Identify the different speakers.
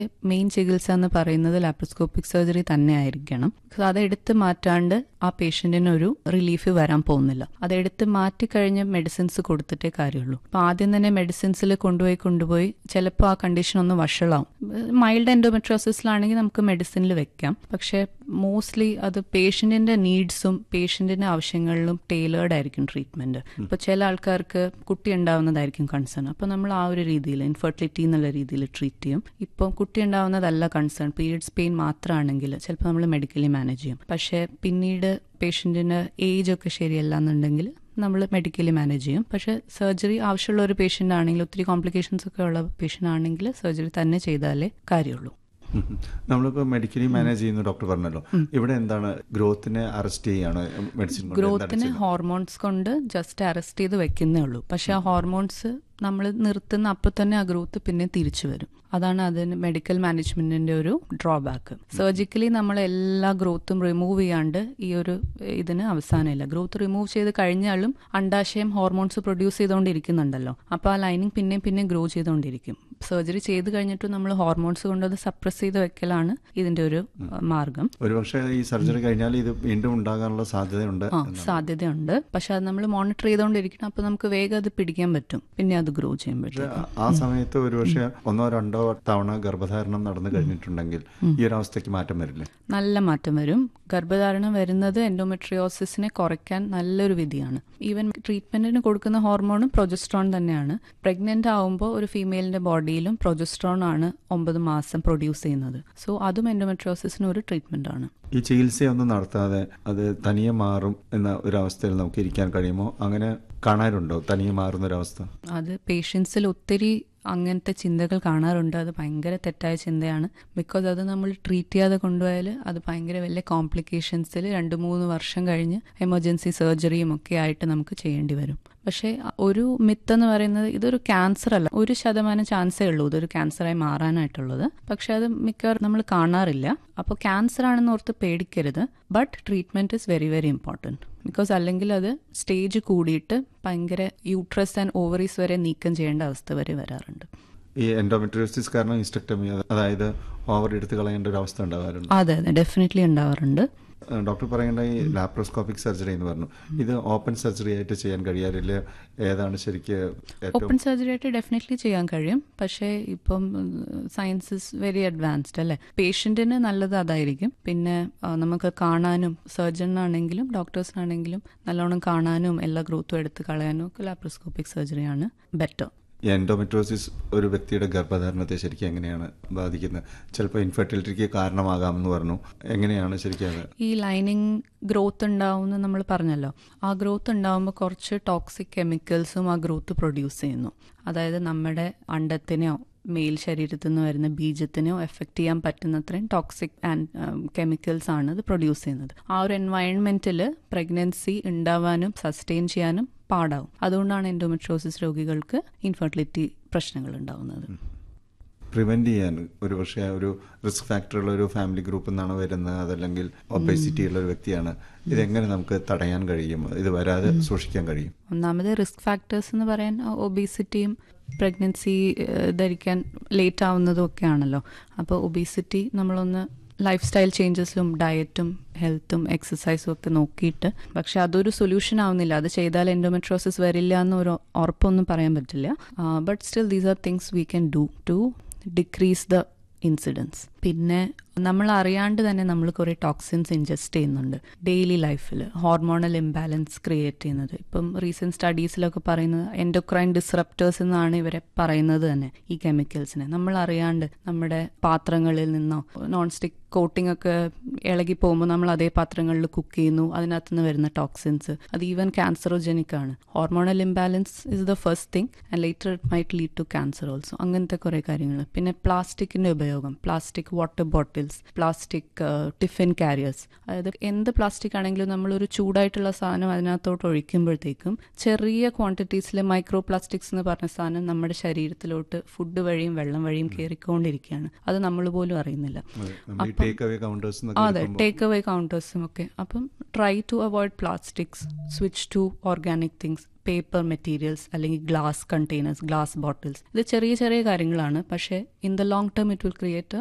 Speaker 1: Main ചികിത്സ എന്ന് പറയുന്നത് ലാപ്രോസ്കോപ്പിക് സർജറി തന്നെ ആയിരിക്കണം അത് എടുത്ത് മാറ്റാണ്ട് ആ പേഷ്യന്റിന് ഒരു റിലീഫ് വരാൻ പോകുന്നില്ല അത് എടുത്ത് മാറ്റിക്കഴിഞ്ഞ് മെഡിസിൻസ് കൊടുത്തിട്ടേ കാര്യമുള്ളൂ അപ്പൊ ആദ്യം തന്നെ മെഡിസിൻസിൽ കൊണ്ടുപോയി കൊണ്ടുപോയി ചിലപ്പോൾ ആ കണ്ടീഷൻ ഒന്ന് വഷളാവും മൈൽഡ് എൻഡോമെട്രോസിസിലാണെങ്കിൽ നമുക്ക് മെഡിസിനിൽ വെക്കാം പക്ഷെ മോസ്റ്റ്ലി അത് പേഷ്യന്റിന്റെ നീഡ്സും പേഷ്യന്റിന്റെ ആവശ്യങ്ങളിലും ടൈലേർഡ് ആയിരിക്കും ട്രീറ്റ്മെന്റ് ഇപ്പൊ ചില ആൾക്കാർക്ക് കുട്ടി ഉണ്ടാവുന്നതായിരിക്കും കൺസേൺ അപ്പൊ നമ്മൾ ആ ഒരു രീതിയിൽ ഇൻഫെർട്ടിലിറ്റി എന്നുള്ള രീതിയിൽ ട്രീറ്റ് ചെയ്യും ഇപ്പം കുട്ടി ഉണ്ടാവുന്നതല്ല കൺസേൺ പീരിയഡ്സ് പെയിൻ മാത്രമാണെങ്കിൽ ചിലപ്പോൾ നമ്മൾ മെഡിക്കലി മാനേജ് ചെയ്യും പക്ഷെ പിന്നീട് പേഷ്യന്റിന് ഏജ് ഒക്കെ ശരിയല്ല എന്നുണ്ടെങ്കിൽ നമ്മൾ മെഡിക്കലി മാനേജ് ചെയ്യും പക്ഷെ സർജറി ആവശ്യമുള്ള ഒരു പേഷ്യന്റ് ആണെങ്കിൽ ഒത്തിരി കോംപ്ലിക്കേഷൻസ് ഒക്കെ ഉള്ള പേഷ്യന്റ് ആണെങ്കിൽ സർജറി തന്നെ ചെയ്താലേ കാര്യമുള്ളൂ
Speaker 2: നമ്മളിപ്പോ മെഡിക്കലി മാനേജ് ചെയ്യുന്ന ഡോക്ടർ പറഞ്ഞല്ലോ ഇവിടെ എന്താണ് ഗ്രോത്തിനെ അറസ്റ്റ് ചെയ്യാണ് മെഡിസിൻ കൊണ്ട് എന്താണ്
Speaker 1: ഗ്രോത്തിനെ
Speaker 2: ചെയ്യുന്നത്?
Speaker 1: ഹോർമോൺസ് കൊണ്ട് ജസ്റ്റ് അറസ്റ്റ് ചെയ്ത് വെക്കുന്നേ ഉള്ളൂ പക്ഷെ ആ ഹോർമോൺസ് നമ്മൾ നിർത്തുന്ന അപ്പം തന്നെ ആ ഗ്രോത്ത് പിന്നെ തിരിച്ചു വരും അതാണ് അതിന് മെഡിക്കൽ മാനേജ്മെന്റിന്റെ ഒരു ഡ്രോബാക്ക് സർജിക്കലി നമ്മൾ എല്ലാ ഗ്രോത്തും റിമൂവ് ചെയ്യാണ്ട് ഈ ഒരു ഇതിന് അവസാനമില്ല ഗ്രോത്ത് റിമൂവ് ചെയ്ത് കഴിഞ്ഞാലും അണ്ടാശയം ഹോർമോൺസ് പ്രൊഡ്യൂസ് ചെയ്തുകൊണ്ടിരിക്കുന്നുണ്ടല്ലോ അപ്പോൾ ആ ലൈനിങ് പിന്നെയും പിന്നെയും ഗ്രോ ചെയ്തുകൊണ്ടിരിക്കും സർജറി ചെയ്ത് കഴിഞ്ഞിട്ട് നമ്മൾ ഹോർമോൺസ് കൊണ്ട് അത് സപ്രസ് ചെയ്ത് വെക്കലാണ് ഇതിന്റെ ഒരു അഹ്, മാർഗം
Speaker 2: ഒരുപക്ഷെ ഈ സർജറി കഴിഞ്ഞാൽ ഇത് വീണ്ടും ഉണ്ടാകാനുള്ള സാധ്യതയുണ്ട്
Speaker 1: ആ
Speaker 2: എന്നാണ്.
Speaker 1: സാധ്യതയുണ്ട് പക്ഷെ അത് നമ്മൾ മോണിറ്റർ ചെയ്തുകൊണ്ടിരിക്കണം അപ്പൊ നമുക്ക് വേഗം അത് പിടിക്കാൻ പറ്റും പിന്നെ അത് ഗ്രോ
Speaker 2: പക്ഷെ
Speaker 1: ചെയ്യുമ്പോഴത്തേക്കും
Speaker 2: ആ- ആ സമയത്ത് ഒരുപക്ഷെ ഒന്നോ രണ്ടോ തവണ ഗർഭധാരണം നടന്നു കഴിഞ്ഞിട്ടുണ്ടെങ്കിൽ ഈ ഒരു അവസ്ഥയ്ക്ക് മാറ്റം വരില്ലേ
Speaker 1: നല്ല മാറ്റം വരും ഗർഭധാരണം വരുന്നത് എൻഡോമെട്രിയോസിസിനെ കുറയ്ക്കാൻ നല്ലൊരു വിധിയാണ് ഈവൻ ട്രീറ്റ്മെന്റിന് കൊടുക്കുന്ന ഹോർമോണും പ്രൊജസ്ട്രോൺ തന്നെയാണ് പ്രഗ്നന്റ് ആവുമ്പോൾ ഒരു ഫീമെയിലിന്റെ ബോഡിയിലും പ്രൊജസ്ട്രോൺ ആണ് ഒമ്പത് മാസം പ്രൊഡ്യൂസ് ചെയ്യുന്നത് സോ അതും എൻഡോമെട്രിയോസിസിന് ഒരു ട്രീറ്റ്മെന്റ് ആണ്
Speaker 2: ഈ ചികിത്സയൊന്നും നടത്താതെ അത് തനിയെ മാറും എന്ന ഒരു അവസ്ഥയിൽ നമുക്ക് ഇരിക്കാൻ കഴിയുമോ അങ്ങനെ കാണാറുണ്ടോ തനിയെ മാറുന്ന ഒരു അവസ്ഥ
Speaker 1: അത് പേഷ്യൻസിൽ ഒത്തിരി അങ്ങനത്തെ ചിന്തകൾ കാണാറുണ്ട് അത് ഭയങ്കര തെറ്റായ ചിന്തയാണ് ബിക്കോസ് അത് നമ്മൾ ട്രീറ്റ് ചെയ്യാതെ കൊണ്ടുപോയാൽ അത് ഭയങ്കര വലിയ കോംപ്ലിക്കേഷൻസിൽ രണ്ട് മൂന്ന് വർഷം കഴിഞ്ഞ് എമർജൻസി സർജറിയും ഒക്കെ ആയിട്ട് നമുക്ക് ചെയ്യേണ്ടി വരും പക്ഷേ ഒരു മിത്ത് എന്ന് പറയുന്നത് ഇതൊരു ക്യാൻസർ അല്ല ഒരു ശതമാനം ചാൻസേ ഉള്ളൂ ഇതൊരു ക്യാൻസറായി മാറാനായിട്ടുള്ളത് പക്ഷെ അത് മിക്കവാറും നമ്മൾ കാണാറില്ല അപ്പോൾ ക്യാൻസർ ആണെന്ന് ഓർത്ത് പേടിക്കരുത് but treatment is very very important because അല്ലെങ്കിൽ അത് സ്റ്റേജ് കൂടിയിട്ട് ഭയങ്കര യൂട്രസ് ആൻഡ് ഓവറീസ് വരെ നീക്കം ചെയ്യേണ്ട അവസ്ഥ വരെ വരാറുണ്ട്
Speaker 2: ഈ എൻഡോമെട്രിയോസിസ് കാരണം ഹിസ്റ്റക്ടമി അതായത് ഓവർ എടുത്ത് കളയേണ്ട ഒരു അവസ്ഥ ഉണ്ടാകാറുണ്ട്
Speaker 1: അതെ അതെ ഡെഫിനറ്റ്ലി ഉണ്ടാവാറുണ്ട്
Speaker 2: ഡോക്ടർ പറയേണ്ട ഈ ലാപ്രോസ്കോപ്പിക് സർജറി എന്ന് പറഞ്ഞു ഇത് ഓപ്പൺ സർജറി ആയിട്ട് ചെയ്യാൻ കഴിയാറില്ല ഏതാണ് ശരിക്ക് ഏറ്റവും
Speaker 1: ഓപ്പൺ സർജറി ആയിട്ട് ഡെഫിനറ്റ്ലി ചെയ്യാൻ കഴിയും പക്ഷേ ഇപ്പം സയൻസ് ഇസ് വെരി അഡ്വാൻസ്ഡ് അല്ലേ പേഷ്യന്റിന് നല്ലത് അതായിരിക്കും പിന്നെ ആ, നമുക്ക് കാണാനും സർജനാണെങ്കിലും ഡോക്ടേഴ്സിനാണെങ്കിലും നല്ലോണം കാണാനും എല്ലാ ഗ്രോത്തും എടുത്ത് കളയാനും ഒക്കെ ലാപ്രോസ്കോപ്പിക് സർജറിയാണ് ബെറ്റർ
Speaker 2: ഈ എൻഡോമെട്രോസിസ് ഒരു വ്യക്തിയുടെ ഗർഭധാരണത്തെ ശരിക്കും എങ്ങനെയാണ് ബാധിക്കുന്നത് ചിലപ്പോൾ ഇൻഫെർട്ടിലിറ്റിക്ക് കാരണമാകാമെന്ന് പറഞ്ഞു എങ്ങനെയാണ് ശരിക്കും അത്
Speaker 1: ഈ ലൈനിങ് ഗ്രോത്ത് ഉണ്ടാവുമെന്ന് നമ്മൾ പറഞ്ഞല്ലോ ആ ഗ്രോത്ത് ഉണ്ടാവുമ്പോൾ കുറച്ച് ടോക്സിക് കെമിക്കൽസും ആ ഗ്രോത്ത് പ്രൊഡ്യൂസ് ചെയ്യുന്നു അതായത് നമ്മുടെ അണ്ടത്തിനെയോ മെയിൽ ശരീരത്തിൽ നിന്ന് വരുന്ന ബീജത്തിനെയോ എഫക്റ്റ് ചെയ്യാൻ പറ്റുന്നത്രയും ടോക്സിക് ആൻഡ് കെമിക്കൽസ് ആണ് ഇത് പ്രൊഡ്യൂസ് ചെയ്യുന്നത് ആ ഒരു എൻവയൺമെന്റിൽ പ്രഗ്നൻസി ഉണ്ടാവാനും സസ്റ്റെയിൻ ചെയ്യാനും പാടാവും അതുകൊണ്ടാണ് എൻഡോമെട്രോസിസ് രോഗികൾക്ക് ഇൻഫെർട്ടിലിറ്റി പ്രശ്നങ്ങൾ ഉണ്ടാവുന്നത്
Speaker 2: പ്രിവെന്റ് ചെയ്യാൻ ഒരു പക്ഷേ ഒരു റിസ്ക് ഫാക്ടറുള്ള ഒരു ഫാമിലി ഗ്രൂപ്പിൽ നിന്നാണ് വരുന്നത് അതല്ലെങ്കിൽ ഒബേസിറ്റി ഉള്ള ഒരു വ്യക്തിയാണ് ഇതെങ്ങനെ നമുക്ക് തടയാൻ കഴിയും ഇത് വരാതെ സൂക്ഷിക്കാൻ കഴിയും
Speaker 1: ഒന്നാമത് റിസ്ക് ഫാക്ടേഴ്സ് എന്ന് പറയാൻ ഒബീസിറ്റിയും പ്രഗ്നൻസി ധരിക്കാൻ ലേറ്റ് ആവുന്നതും ഒക്കെ ആണല്ലോ അപ്പോൾ ഒബീസിറ്റി നമ്മളൊന്ന് ലൈഫ് സ്റ്റൈൽ ചേഞ്ചസിലും ഡയറ്റും ഹെൽത്തും എക്സസൈസും ഒക്കെ നോക്കിയിട്ട് പക്ഷെ അതൊരു സൊല്യൂഷൻ ആവുന്നില്ല അത് ചെയ്താൽ എൻഡോമെട്രോസിസ് വരില്ല എന്നൊരു ഉറപ്പൊന്നും പറയാൻ പറ്റില്ല but still these are things we can do to decrease the incidence പിന്നെ നമ്മൾ അറിയാണ്ട് തന്നെ നമ്മൾ കുറേ ടോക്സിൻസ് ഇൻജസ്റ്റ് ചെയ്യുന്നുണ്ട് ഡെയിലി ലൈഫിൽ ഹോർമോണൽ ഇംബാലൻസ് ക്രിയേറ്റ് ചെയ്യുന്നത് ഇപ്പം റീസെന്റ് സ്റ്റഡീസിലൊക്കെ പറയുന്നത് എൻഡോക്രൈൻ ഡിസ്റപ്റ്റേഴ്സ് എന്നാണ് ഇവരെ പറയുന്നത് തന്നെ ഈ കെമിക്കൽസിനെ നമ്മൾ അറിയാണ്ട് നമ്മുടെ പാത്രങ്ങളിൽ നിന്നോ നോൺ സ്റ്റിക് കോട്ടിംഗ് ഒക്കെ ഇളകി പോകുമ്പോൾ നമ്മൾ അതേ പാത്രങ്ങളിൽ കുക്ക് ചെയ്യുന്നു അതിനകത്ത് നിന്ന് വരുന്ന ടോക്സിൻസ് അത് ഈവൻ ക്യാൻസറോജനിക് ആണ് hormonal imbalance is the first thing and later it might lead to cancer also അങ്ങനത്തെ കുറേ കാര്യങ്ങൾ പിന്നെ പ്ലാസ്റ്റിക്കിന്റെ ഉപയോഗം plastic water bottles plastic tiffin carriers അതായത് എന്ത് പ്ലാസ്റ്റിക് ആണെങ്കിലും നമ്മളൊരു ചൂടായിട്ടുള്ള സാധനം അതിനകത്തോട്ട് ഒഴിക്കുമ്പോഴത്തേക്കും ചെറിയ ക്വാണ്ടിറ്റീസിൽ മൈക്രോ പ്ലാസ്റ്റിക്സ് എന്ന് പറഞ്ഞ സാധനം നമ്മുടെ ശരീരത്തിലോട്ട് ഫുഡ് വഴിയും വെള്ളം വഴിയും കയറിക്കൊണ്ടിരിക്കുകയാണ് അത് നമ്മൾ പോലും അറിയുന്നില്ല
Speaker 2: അതെ. നമ്മൾ ഈ ടേക്ക് അവേ കൗണ്ടേഴ്സ്
Speaker 1: അതെ ടേക്ക് അവേ കൗണ്ടേഴ്സും ഒക്കെ അപ്പം try to avoid plastics switch to organic things paper materials അല്ലെങ്കിൽ ഗ്ലാസ് കണ്ടെയ്നേഴ്സ് ഗ്ലാസ് ബോട്ടിൽസ് ഇത് ചെറിയ ചെറിയ കാര്യങ്ങളാണ് പക്ഷേ in the long term it will create